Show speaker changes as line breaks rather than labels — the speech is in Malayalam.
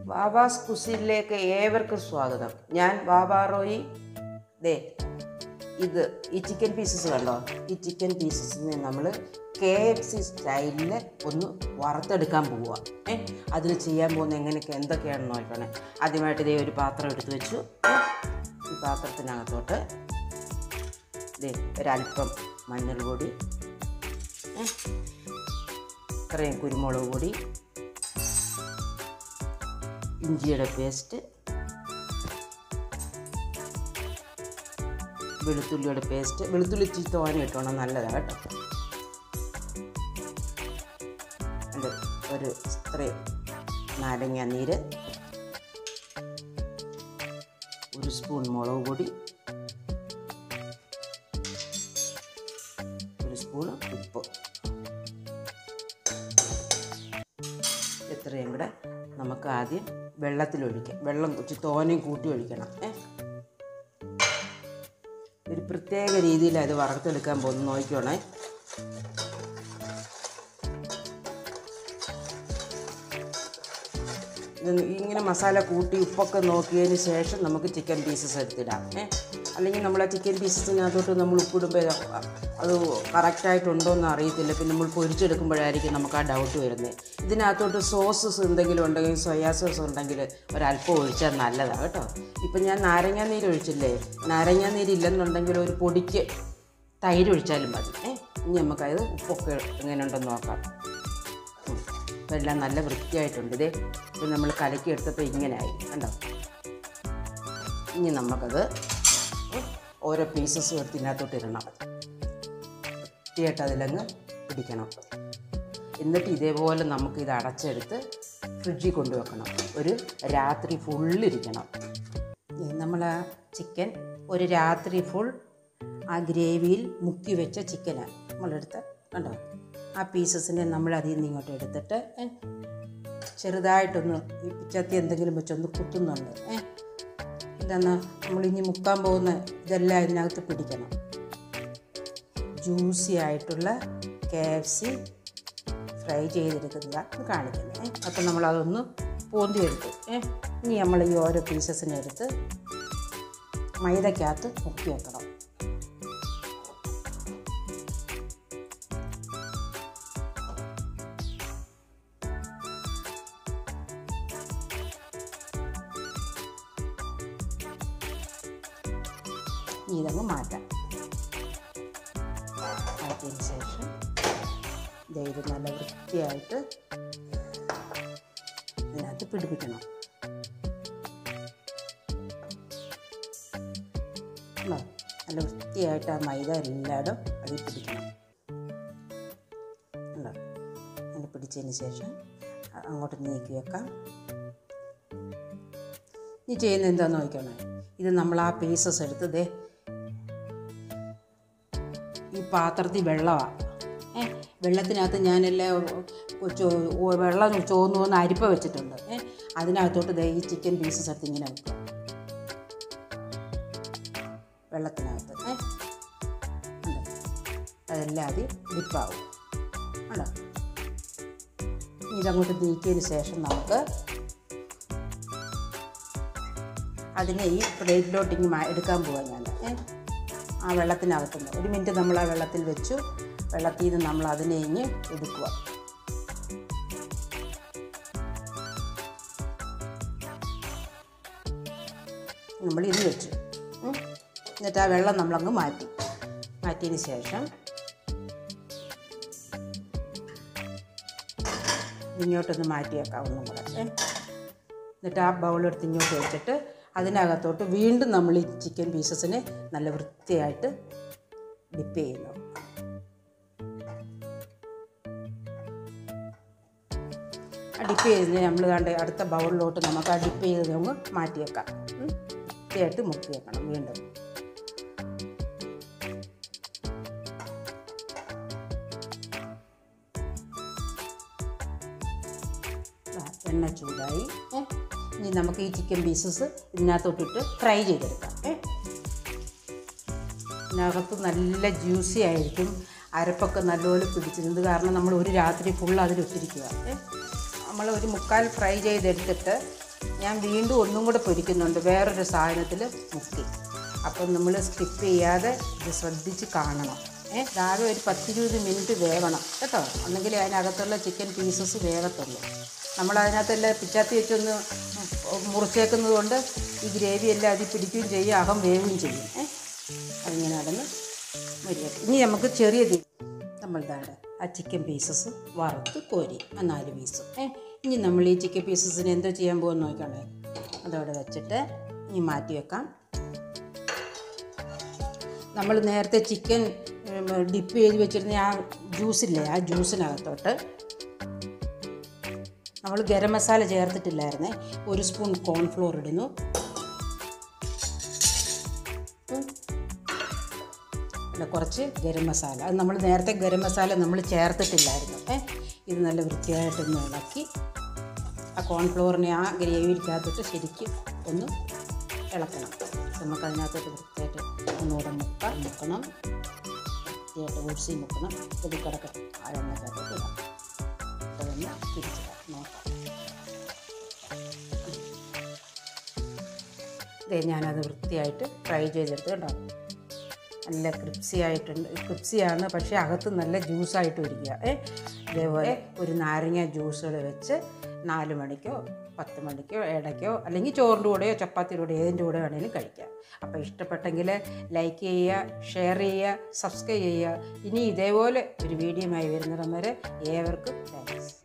ബാബാസ് കുസിനിലേക്ക് ഏവർക്കും സ്വാഗതം ഞാൻ ബാബാ റോയി ദേ ഇത് ഈ ചിക്കൻ പീസസ് കണ്ടോ ഈ ചിക്കൻ പീസസിനെ നമ്മൾ കെ എഫ് സി സ്റ്റൈലിൽ ഒന്ന് വറുത്തെടുക്കാൻ പോവുക ഏ അതിൽ ചെയ്യാൻ പോകുന്ന എങ്ങനെയൊക്കെ എന്തൊക്കെയാണെന്ന് നോക്കണേ ആദ്യമായിട്ട് ഇതേ ഒരു പാത്രം എടുത്ത് വെച്ചു ഏ, ഈ പാത്രത്തിനകത്തോട്ട് ഇതേ ഒരല്പം മഞ്ഞൾ പൊടി ഏ, ഇത്രയും കുരുമുളക് പൊടി ഇഞ്ചിയുടെ പേസ്റ്റ് വെളുത്തുള്ളിയുടെ പേസ്റ്റ് വെളുത്തുള്ളി ഇച്ചിരി തോനെ ഇട്ടോണം നല്ലതാണ് കേട്ടോ അത് ഒരു ഇത്രയും നാരങ്ങ നീര് ഒരു സ്പൂൺ മുളക് പൊടി ഒരു സ്പൂൺ ഉപ്പ് ഇത്രയും കൂടെ നമുക്ക് ആദ്യം വെള്ളത്തിലൊഴിക്കാം വെള്ളം കുറച്ച് തോനെയും കൂട്ടി ഒഴിക്കണം ഏ ഒരു പ്രത്യേക രീതിയിൽ അത് വറുത്തെടുക്കാൻ പോകുന്നു നോക്കിക്കോണേ ഇത് ഇങ്ങനെ മസാല കൂട്ടി ഉപ്പൊക്കെ നോക്കിയതിന് ശേഷം നമുക്ക് ചിക്കൻ പീസസ് എടുത്തിടാം ഏ അല്ലെങ്കിൽ നമ്മൾ ആ ചിക്കൻ പീസസിനകത്തോട്ട് നമ്മൾ ഉപ്പിടുമ്പോൾ അത് കറക്റ്റായിട്ടുണ്ടോ എന്ന് അറിയത്തില്ല പിന്നെ നമ്മൾ പൊരിച്ചെടുക്കുമ്പോഴായിരിക്കും നമുക്ക് ആ ഡൗട്ട് വരുന്നത് ഇതിനകത്തോട്ട് സോസസ് എന്തെങ്കിലും ഉണ്ടെങ്കിൽ സോയാ സോസ് ഉണ്ടെങ്കിൽ ഒരല്പം ഒഴിച്ചാൽ നല്ലതാണ് കേട്ടോ ഇപ്പം ഞാൻ നാരങ്ങാ നീര് ഒഴിച്ചില്ലേ നാരങ്ങാ നീര് ഇല്ലെന്നുണ്ടെങ്കിൽ ഒരു പൊടിക്ക് തൈര് ഒഴിച്ചാലും മതി ഏ ഇനി നമുക്കത് ഉപ്പൊക്കെ എങ്ങനെയുണ്ടെന്ന് നോക്കാം ഉം. ഇപ്പം എല്ലാം നല്ല വൃത്തിയായിട്ടുണ്ട് ഇതേ ഇത് നമ്മൾ കലക്കി എടുത്തപ്പോൾ ഇങ്ങനെയായി കണ്ടോ ഇനി നമുക്കത് ഉം, ഓരോ പീസസും എടുത്ത് ഇതിനകത്തോട്ട് ഇടണം വൃത്തിയായിട്ട് അതിലങ്ങ് പിടിക്കണം എന്നിട്ട് ഇതേപോലെ നമുക്ക് ഇത് അടച്ചെടുത്ത് ഫ്രിഡ്ജിൽ കൊണ്ടുവെക്കണം ഒരു രാത്രി ഫുള്ളിരിക്കണം നമ്മൾ ആ ചിക്കൻ ഒരു രാത്രി ഫുൾ ആ ഗ്രേവിയിൽ മുക്കി വെച്ച ചിക്കനാണ് നമ്മളെടുത്ത് കണ്ടോ ആ പീസസിനെ നമ്മൾ അതിൽ നിന്ന് ഇങ്ങോട്ട് എടുത്തിട്ട് ഏ, ചെറുതായിട്ടൊന്ന് ഈ പിച്ചത്തി എന്തെങ്കിലും വെച്ചൊന്ന് കുത്തുന്നുണ്ട് ഏ ഇതെന്നാ നമ്മളിനി മുക്കാൻ പോകുന്ന ഇതെല്ലാം ഇതിനകത്ത് പിടിക്കണം ജ്യൂസി ആയിട്ടുള്ള കെ എഫ് സി ഫ്രൈ ചെയ്തെടുക്കുന്നതാണ് കാണിക്കുന്നത് ഏ അപ്പം നമ്മളതൊന്ന് പോന്തിയെടുത്തു ഏ ഇനി നമ്മൾ ഈ ഓരോ പീസസിനെ എടുത്ത് മൈദക്കകത്ത് മുക്കി വെക്കണം ഇനി ഇതങ്ങ് മാറ്റാം മാറ്റിയതിന് ശേഷം ദേ ഇത് നല്ല വൃത്തിയായിട്ട് ഇതിനകത്ത് പിടിപ്പിക്കണം ഉണ്ടോ? നല്ല വൃത്തിയായിട്ട് ആ മൈദ എല്ലായിടും അതിൽ പിടിക്കണം ഉണ്ടോ അങ്ങനെ പിടിച്ചതിന് ശേഷം അ- അങ്ങോട്ട് നീക്കി വെക്കാം ഇനി ചെയ്യുന്നത് എന്താണെന്ന് നോക്കണേ ഇത് നമ്മൾ ആ പീസസ് എടുത്ത് ദേ ഈ പാത്രത്തിൽ വെള്ളമാണ് ഏ വെള്ളത്തിനകത്ത് ഞാനെല്ലാം ചോ- ഓ- വെള്ളം ചോന്നു വന്ന് അരിപ്പ വെച്ചിട്ടുണ്ട് ഏ അതിനകത്തോട്ട് ദേ ഈ ചിക്കൻ പീസസ് എടുത്ത് ഇങ്ങനെ വെക്കുക വെള്ളത്തിനകത്ത് ഏ ഉണ്ടോ അതെല്ലാം അത് ഡിപ്പാവും ഉണ്ടോ ഇനി ഇതങ്ങോട്ട് നീക്കിയതിന് ശേഷം നമുക്ക് അതിനെ ഈ പ്ലേറ്റിലോട്ട് ഇങ്ങ് മാ- എടുക്കാൻ പോവാം ഞാൻ ഏ ആ വെള്ളത്തിനകത്തുനിന്ന് ഒരു മിനിറ്റ് നമ്മൾ ആ വെള്ളത്തിൽ വെച്ചു വെള്ളത്തിൽ നിന്ന് നമ്മൾ അതിനെ ഇങ്ങ് എടുക്കുക നമ്മൾ ഇത് വെച്ചു ഉം. എന്നിട്ട് ആ വെള്ളം നമ്മളങ്ങ് മാറ്റി മാറ്റിയതിന് ശേഷം ഇങ്ങോട്ടൊന്ന് മാറ്റി വെക്കാം ഒന്നും കൂടെ ഏ എന്നിട്ട് ആ ബൗളെടുത്ത് ഇങ്ങോട്ട് വെച്ചിട്ട് അതിനകത്തോട്ട് വീണ്ടും നമ്മൾ ഈ ചിക്കൻ പീസസിനെ നല്ല വൃത്തിയായിട്ട് ഡിപ്പ് ചെയ്യുന്നു ആ ഡിപ്പ് ചെയ്തതിന് നമ്മൾ കണ്ട് അടുത്ത ബൗളിലോട്ട് നമുക്ക് ആ ഡിപ്പ് ചെയ്ത് നമുക്ക് മാറ്റി വെക്കാം ഉം. വൃത്തിയായിട്ട് മുക്കി വെക്കണം വീണ്ടും ആ, എണ്ണ ചൂടായി ഏ ഇനി നമുക്ക് ഈ ചിക്കൻ പീസസ് ഇതിനകത്തോട്ടിട്ട് ഫ്രൈ ചെയ്തെടുക്കാം ഏ ഇതിനകത്ത് നല്ല ജ്യൂസി ആയിരിക്കും അരപ്പൊക്കെ നല്ലപോലെ പിടിച്ചിരുന്നത് കാരണം നമ്മൾ ഒരു രാത്രി ഫുൾ അതിലിട്ടിരിക്കുക ഏ നമ്മൾ ഒരു മുക്കാൽ ഫ്രൈ ചെയ്തെടുത്തിട്ട് ഞാൻ വീണ്ടും ഒന്നും കൂടെ പൊരിക്കുന്നുണ്ട് വേറൊരു സാധനത്തിൽ മുക്കി അപ്പം നമ്മൾ സ്കിപ്പ് ചെയ്യാതെ ഇത് ശ്രദ്ധിച്ച് കാണണം ഏ താഴെ ഒരു പത്തിരുപത് മിനിറ്റ് വേവണം കേട്ടോ അല്ലെങ്കിൽ അതിനകത്തുള്ള ചിക്കൻ പീസസ് വേഗത്തുള്ളൂ നമ്മൾ അതിനകത്തെല്ലാം പിച്ചാത്തി വെച്ചൊന്ന് മുറിച്ചേക്കുന്നത് കൊണ്ട് ഈ ഗ്രേവി എല്ലാം അതിൽ പിടിക്കുകയും ചെയ്യും അകം വേവുകയും ചെയ്യും ഏ അതിങ്ങനെ നടന്ന് മരിയട്ടെ ഇനി നമുക്ക് ചെറിയ തീ നമ്മൾ താണ്ട് ആ ചിക്കൻ പീസസ് വറുത്ത് കോരി ആ നാല് പീസും ഏ ഇനി നമ്മൾ ഈ ചിക്കൻ പീസസിന് എന്തോ ചെയ്യാൻ പോകുമെന്ന് നോക്കണേ അതവിടെ വെച്ചിട്ട് ഇനി മാറ്റി വെക്കാം നമ്മൾ നേരത്തെ ചിക്കൻ ഡിപ്പ് ചെയ്ത് വെച്ചിരുന്ന ആ ജ്യൂസില്ലേ ആ ജ്യൂസിനകത്തോട്ട് നമ്മൾ ഗരം മസാല ചേർത്തിട്ടില്ലായിരുന്നേ ഒരു സ്പൂൺ കോൺഫ്ലോർ ഇടുന്നു ഉം. പിന്നെ കുറച്ച് ഗരം മസാല അത് നമ്മൾ നേരത്തെ ഗരം മസാല നമ്മൾ ചേർത്തിട്ടില്ലായിരുന്നു ഏ ഇത് നല്ല വൃത്തിയായിട്ടൊന്ന് ഇളക്കി ആ കോൺഫ്ലോറിനെ ആ ഗ്രേവിയിലേക്കകത്തിട്ട് ശരിക്കും ഒന്ന് ഇളക്കണം നമുക്ക് അതിനകത്തോട്ട് വൃത്തിയായിട്ട് ഒന്നുകൂടെ മുക്ക മുക്കണം വൃത്തിയായിട്ട് ഉരുസി മുക്കണം ഇത് കിടക്കട്ടെ ആ എണ്ണക്കകത്തോട്ട് ഇടാം അതൊന്ന് തിരിച്ചിടാം നോക്കാം ഇതേ ഞാനത് വൃത്തിയായിട്ട് ഫ്രൈ ചെയ്തെടുത്ത് കേട്ടോ നല്ല ക്രിപ്സി ആയിട്ടുണ്ട് ക്രിപ്സിയാണ് പക്ഷേ അകത്ത് നല്ല ജ്യൂസായിട്ട് ഇരിക്കുക ഏ ഇതേപോലെ ഒരു നാരങ്ങ ജ്യൂസുകൾ വെച്ച് നാല് മണിക്കോ പത്ത് മണിക്കോ ഇടയ്ക്കോ അല്ലെങ്കിൽ ചോറിൻ്റെ കൂടെയോ ചപ്പാത്തിയുടെ കൂടെയോ ഏതിൻ്റെ കൂടെ വേണമെങ്കിലും കഴിക്കാം അപ്പോൾ ഇഷ്ടപ്പെട്ടെങ്കിൽ ലൈക്ക് ചെയ്യുക ഷെയർ ചെയ്യുക സബ്സ്ക്രൈബ് ചെയ്യുക ഇനി ഇതേപോലെ ഒരു വീഡിയോയുമായി വരുന്നിടം വരെ ഏവർക്കും താങ്ക്സ്